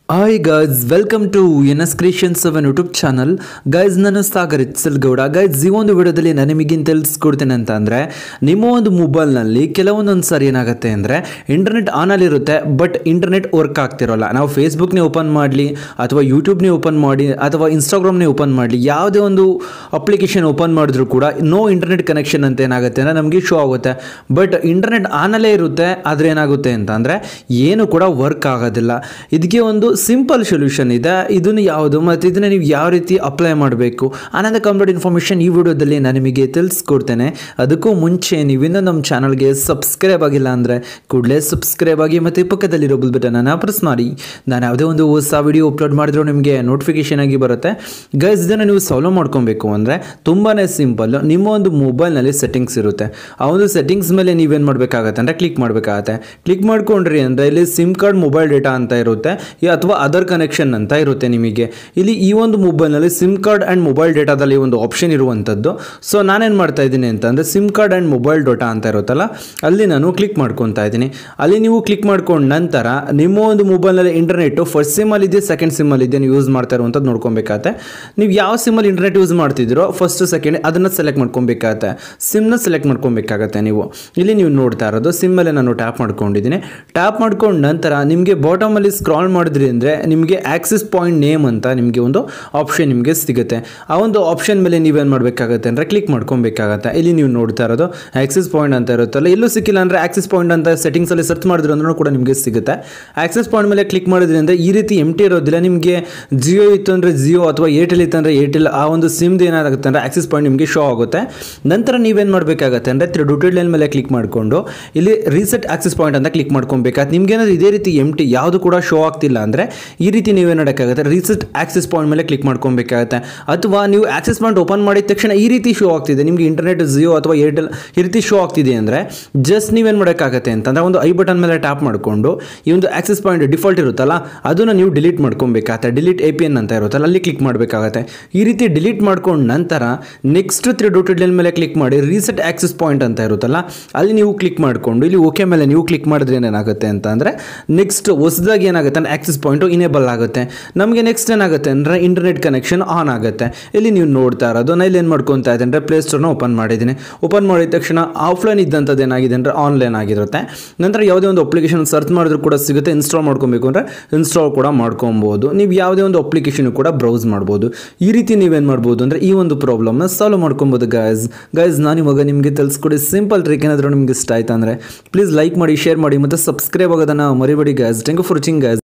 hi guys welcome to N S creations ಅವನ್ YouTube channel guys ನಾನು Sagar Gowda guys ಈ ಒಂದು ವಿಡಿಯೋದಲ್ಲಿ ನಾನು ನಿಮಗಿನ್ ತಿಳಿಸ್ಕೊಡ್ತೇನೆ ಅಂತ ಅಂದರೆ ನಿಮ್ಮ ಒಂದು ಮೊಬೈಲ್ನಲ್ಲಿ ಕೆಲವೊಂದೊಂದು ಸಾರಿ ಏನಾಗುತ್ತೆ ಅಂದರೆ ಇಂಟರ್ನೆಟ್ ಆನಲ್ಲಿರುತ್ತೆ ಬಟ್ ಇಂಟರ್ನೆಟ್ ವರ್ಕ್ ಆಗ್ತಿರೋಲ್ಲ ನಾವು ಫೇಸ್ಬುಕ್ನೇ ಓಪನ್ ಮಾಡಲಿ ಅಥವಾ ಯೂಟ್ಯೂಬ್ನೇ ಓಪನ್ ಮಾಡಿ ಅಥವಾ ಇನ್ಸ್ಟಾಗ್ರಾಮ್ನೇ ಓಪನ್ ಮಾಡಲಿ ಯಾವುದೇ ಒಂದು ಅಪ್ಲಿಕೇಶನ್ ಓಪನ್ ಮಾಡಿದ್ರು ಕೂಡ ನೋ ಇಂಟರ್ನೆಟ್ ಕನೆಕ್ಷನ್ ಅಂತ ಏನಾಗುತ್ತೆ ಅಂದರೆ ನಮಗೆ ಶೋ ಆಗುತ್ತೆ ಬಟ್ ಇಂಟರ್ನೆಟ್ ಆನಲ್ಲೇ ಇರುತ್ತೆ ಆದರೆ ಏನಾಗುತ್ತೆ ಅಂತ ಅಂದರೆ ಏನು ಕೂಡ ವರ್ಕ್ ಆಗೋದಿಲ್ಲ ಇದಕ್ಕೆ ಒಂದು ಸಿಂಪಲ್ ಸೊಲ್ಯೂಷನ್ ಇದೆ ಇದನ್ನು ಯಾವುದು ಮತ್ತು ಇದನ್ನು ನೀವು ಯಾವ ರೀತಿ ಅಪ್ಲೈ ಮಾಡಬೇಕು ಅನ್ನೋದು ಕಂಪ್ಲೀಟ್ ಇನ್ಫಾರ್ಮೇಷನ್ ಈ ವಿಡಿಯೋದಲ್ಲಿ ನಾನು ನಿಮಗೆ ತಿಳಿಸ್ಕೊಡ್ತೇನೆ ಅದಕ್ಕೂ ಮುಂಚೆ ನೀವಿನ್ನೂ ನಮ್ಮ ಚಾನಲ್ಗೆ ಸಬ್ಸ್ಕ್ರೈಬ್ ಆಗಿಲ್ಲ ಅಂದರೆ ಕೂಡಲೇ ಸಬ್ಸ್ಕ್ರೈಬ್ ಆಗಿ ಮತ್ತು ಪಕ್ಕದಲ್ಲಿರೋ ಬಿಲ್ ಬಟನನ್ನು ಪ್ರೆಸ್ ಮಾಡಿ ನಾನು ಯಾವುದೇ ಒಂದು ಹೊಸ ವಿಡಿಯೋ ಅಪ್ಲೋಡ್ ಮಾಡಿದ್ರು ನಿಮಗೆ ನೋಟಿಫಿಕೇಶನ್ ಆಗಿ ಬರುತ್ತೆ ಗೈಸ್ ಇದನ್ನು ನೀವು ಸಾಲ್ವ್ ಮಾಡ್ಕೊಬೇಕು ಅಂದರೆ ತುಂಬಾ ಸಿಂಪಲ್ ನಿಮ್ಮ ಒಂದು ಮೊಬೈಲ್ನಲ್ಲಿ ಸೆಟ್ಟಿಂಗ್ಸ್ ಇರುತ್ತೆ ಆ ಒಂದು ಸೆಟ್ಟಿಂಗ್ಸ್ ಮೇಲೆ ನೀವೇನು ಮಾಡಬೇಕಾಗತ್ತೆ ಅಂದರೆ ಕ್ಲಿಕ್ ಮಾಡಬೇಕಾಗತ್ತೆ ಕ್ಲಿಕ್ ಮಾಡ್ಕೊಂಡ್ರಿ ಅಂದರೆ ಇಲ್ಲಿ ಸಿಮ್ ಕಾರ್ಡ್ ಮೊಬೈಲ್ ಡೇಟಾ ಅಂತ ಇರುತ್ತೆ ಈ ಅಥವಾ ಅದರ್ ಕನೆಕ್ಷನ್ ಅಂತ ಇರುತ್ತೆ ನಿಮಗೆ ಇಲ್ಲಿ ಈ ಒಂದು ಮೊಬೈಲ್ನಲ್ಲಿ ಸಿಮ್ ಕಾರ್ಡ್ ಆ್ಯಂಡ್ ಮೊಬೈಲ್ ಡೇಟಾದಲ್ಲಿ ಒಂದು ಆಪ್ಷನ್ ಇರುವಂಥದ್ದು ಸೊ ನಾನೇನು ಮಾಡ್ತಾ ಇದ್ದೀನಿ ಅಂತಂದರೆ SIM card and mobile data ಅಂತ ಇರುತ್ತಲ್ಲ ಅಲ್ಲಿ ನಾನು ಕ್ಲಿಕ್ ಮಾಡ್ಕೊತಾ ಇದ್ದೀನಿ ಅಲ್ಲಿ ನೀವು ಕ್ಲಿಕ್ ಮಾಡ್ಕೊಂಡ ನಂತರ ನಿಮ್ಮ ಒಂದು ಮೊಬೈಲ್ನಲ್ಲಿ ಇಂಟರ್ನೆಟ್ಟು ಫಸ್ಟ್ ಸಿಮ್ಮಲ್ಲಿ ಇದೆ ಸೆಕೆಂಡ್ ಸಿಮ್ಮಲ್ಲಿ ಇದೆ ನೀವು ಯೂಸ್ ಮಾಡ್ತಾ ಇರುವಂಥದ್ದು ನೋಡ್ಕೊಬೇಕಾಗತ್ತೆ ನೀವು ಯಾವ ಸಿಮ್ಮಲ್ಲಿ ಇಂಟರ್ನೆಟ್ ಯೂಸ್ ಮಾಡ್ತಿದ್ದೀರೋ ಫಸ್ಟ್ ಸೆಕೆಂಡ್ ಅದನ್ನು ಸೆಲೆಕ್ಟ್ ಮಾಡ್ಕೊಬೇಕಾಗತ್ತೆ ಸಿಮ್ನ ಸೆಲೆಕ್ಟ್ ಮಾಡ್ಕೊಬೇಕಾಗತ್ತೆ ನೀವು ಇಲ್ಲಿ ನೀವು ನೋಡ್ತಾ ಇರೋದು ಸಿಮ್ಮಲ್ಲಿ ನಾನು ಟ್ಯಾಪ್ ಮಾಡ್ಕೊಂಡಿದ್ದೀನಿ ಟ್ಯಾಪ್ ಮಾಡ್ಕೊಂಡ ನಂತರ ನಿಮಗೆ ಬಾಟಮಲ್ಲಿ ಸ್ಕ್ರಾಲ್ ಮಾಡಿದ್ರಿ ಅಂದರೆ ನಿಮಗೆ ಆಕ್ಸಿಸ್ ಪಾಯಿಂಟ್ ನೇಮ್ ಅಂತ ನಿಮಗೆ ಒಂದು ಆಪ್ಷನ್ ನಿಮಗೆ ಸಿಗುತ್ತೆ ಆ ಒಂದು ಆಪ್ಷನ್ ಮೇಲೆ ನೀವೇನು ಮಾಡಬೇಕಾಗತ್ತೆ ಅಂದರೆ ಕ್ಲಿಕ್ ಮಾಡ್ಕೊಬೇಕಾಗತ್ತೆ ಇಲ್ಲಿ ನೀವು ನೋಡ್ತಾ ಇರೋದು ಆಕ್ಸಿಸ್ ಪಾಯಿಂಟ್ ಅಂತ ಇರುತ್ತಲ್ಲ ಎಲ್ಲೂ ಸಿಕ್ಕಿಲ್ಲ ಅಂದರೆ ಆಕ್ಸಿಸ್ ಪಾಯಿಂಟ್ ಅಂತ ಸೆಟ್ಟಿಂಗ್ಸಲ್ಲಿ ಸರ್ಚ್ ಮಾಡಿದ್ರು ಅಂದ್ರೂ ಕೂಡ ನಿಮಗೆ ಸಿಗುತ್ತೆ ಆಕ್ಸಿಸ್ ಪಾಯಿಂಟ್ ಮೇಲೆ ಕ್ಲಿಕ್ ಮಾಡಿದ್ರಿಂದ ಈ ರೀತಿ ಎಮ್ ಟಿ ಇರೋದಿಲ್ಲ ನಿಮಗೆ ಜಿಯೋ ಇತ್ತು ಅಂದರೆ ಜಿಯೋ ಅಥವಾ ಏರ್ಟೆಲ್ ಇತ್ತು ಅಂದರೆ ಏರ್ಟೆಲ್ ಆ ಒಂದು ಸಿಮ್ದು ಏನಾಗುತ್ತೆ ಅಂದರೆ ಆಕ್ಸಿಸ್ ಪಾಯಿಂಟ್ ನಿಮಗೆ ಶೋ ಆಗುತ್ತೆ ನಂತರ ನೀವೇನು ಮಾಡಬೇಕಾಗತ್ತೆ ಅಂದರೆ ತ್ರೀ ಡೊಟೆಡ್ ಲೈನ್ ಮೇಲೆ ಕ್ಲಿಕ್ ಮಾಡಿಕೊಂಡು ಇಲ್ಲಿ ರೀಸೆಟ್ ಆಕ್ಸಿಸ್ ಪಾಯಿಂಟ್ ಅಂತ ಕ್ಲಿಕ್ ಮಾಡ್ಕೊಬೇಕಾಗುತ್ತೆ ನಿಮ್ಗೇನಾದ್ರು ಇದೇ ರೀತಿ ಎಮ್ ಟಿ ಯಾವುದು ಕೂಡ ಶೋ ಆಗ್ತಿಲ್ಲ ಅಂದರೆ ಈ ರೀತಿ ನೀವೇನು ಮಾಡೋಕ್ಕಾಗುತ್ತೆ ರೀಸೆಟ್ ಆಕ್ಸಿಸ್ ಪಾಯಿಂಟ್ ಮೇಲೆ ಕ್ಲಿಕ್ ಮಾಡ್ಕೊಬೇಕಾಗತ್ತೆ ಅಥವಾ ನೀವು ಆಕ್ಸಿಸ್ ಪಾಯಿಂಟ್ ಓಪನ್ ಮಾಡಿದ ತಕ್ಷಣ ಈ ರೀತಿ ಶೋ ಆಗ್ತಿದೆ ನಿಮಗೆ ಇಂಟರ್ನೆಟ್ ಜಿಯೋ ಅಥವಾ ಏರ್ಟೆಲ್ ಈ ರೀತಿ ಶೋ ಆಗ್ತಿದೆ ಅಂದರೆ ಜಸ್ಟ್ ನೀವೇನು ಮಾಡೋಕ್ಕಾಗತ್ತೆ ಅಂತಂದರೆ ಒಂದು ಐ ಬಟನ್ ಮೇಲೆ ಟ್ಯಾಪ್ ಮಾಡಿಕೊಂಡು ಈ ಒಂದು ಆಕ್ಸಿಸ್ ಪಾಯಿಂಟ್ ಡಿಫಾಲ್ಟ್ ಇರುತ್ತಲ್ಲ ಅದನ್ನು ನೀವು ಡಿಲೀಟ್ ಮಾಡ್ಕೊಬೇಕಾಗತ್ತೆ ಡಿಲೀಟ್ ಎ ಪಿ ಎನ್ ಅಂತ ಇರುತ್ತಲ್ಲ ಅಲ್ಲಿ ಕ್ಲಿಕ್ ಮಾಡಬೇಕಾಗತ್ತೆ ಈ ರೀತಿ ಡಿಲೀಟ್ ಮಾಡ್ಕೊಂಡ ನಂತರ ನೆಕ್ಸ್ಟ್ ತ್ರೀ ಡೊಟೆಡ್ ಲೈನ್ ಮೇಲೆ ಕ್ಲಿಕ್ ಮಾಡಿ ರೀಸೆಟ್ ಆಕ್ಸಿಸ್ ಪಾಯಿಂಟ್ ಅಂತ ಇರುತ್ತಲ್ಲ ಅಲ್ಲಿ ನೀವು ಕ್ಲಿಕ್ ಮಾಡಿಕೊಂಡು ಇಲ್ಲಿ ಓಕೆ ಮೇಲೆ ನೀವು ಕ್ಲಿಕ್ ಮಾಡಿದ್ರೆ ಏನಾಗುತ್ತೆ ಅಂತ ಅಂದರೆ ನೆಕ್ಸ್ಟ್ ಹೊಸದಾಗಿ ಏನಾಗುತ್ತೆ ಅಂದರೆ ಆಕ್ಸಿಸ್ ಪಾಯಿಂಟು ಇನೇಬಲ್ ಆಗುತ್ತೆ ನಮಗೆ ನೆಕ್ಸ್ಟ್ ಏನಾಗುತ್ತೆ ಅಂದರೆ ಇಂಟರ್ನೆಟ್ ಕನೆಕ್ಷನ್ ಆನ್ ಆಗುತ್ತೆ ಇಲ್ಲಿ ನೀವು ನೋಡ್ತಾ ಇರೋದು ನಾನು ಇಲ್ಲಿ ಏನು ಮಾಡ್ಕೊತಾ ಇದ್ದೀನಿ ಅಂದರೆ ಪ್ಲೇಸ್ಟೋರ್ನ ಓಪನ್ ಮಾಡಿದ್ದೀನಿ ಓಪನ್ ಮಾಡಿದ ತಕ್ಷಣ ಆಫ್ಲೈನ್ ಇದ್ದಂಥದ್ದು ಏನಾಗಿದೆ ಅಂದರೆ ಆನ್ಲೈನ್ ಆಗಿರುತ್ತೆ ನಂತರ ಯಾವುದೇ ಒಂದು ಅಪ್ಲಿಕೇಶನ್ ಸರ್ಚ್ ಮಾಡಿದ್ರು ಕೂಡ ಸಿಗುತ್ತೆ ಇನ್ಸ್ಟಾಲ್ ಮಾಡ್ಕೊಬೇಕು ಅಂದರೆ ಇನ್ಸ್ಟಾಲ್ ಕೂಡ ಮಾಡ್ಕೊಬೋದು ನೀವು ಯಾವುದೇ ಒಂದು ಅಪ್ಲಿಕೇಶನ್ ಕೂಡ ಬ್ರೌಸ್ ಮಾಡ್ಬೋದು ಈ ರೀತಿ ನೀವೇನು ಮಾಡ್ಬೋದು ಅಂದರೆ ಈ ಒಂದು ಪ್ರಾಬ್ಲಮ್ನ ಸಾಲ್ವ್ ಮಾಡ್ಕೊಬೋದು ಗೈಸ್ ಗೈಸ್ ನಾನು ಇವಾಗ ನಿಮಗೆ ತಿಳಿಸ್ಕೊಡಿ ಸಿಂಪಲ್ ಟ್ರಿಕ್ ಏನಾದರೂ ನಿಮ್ಗೆ ಇಷ್ಟ ಆಯ್ತು ಅಂದರೆ ಪ್ಲೀಸ್ ಲೈಕ್ ಮಾಡಿ ಶೇರ್ ಮಾಡಿ ಮತ್ತು ಸಬ್ಸ್ಕ್ರೈಬ್ ಆಗೋದನ್ನು ಮರಿಬೇಡಿ guys thank you for watching guys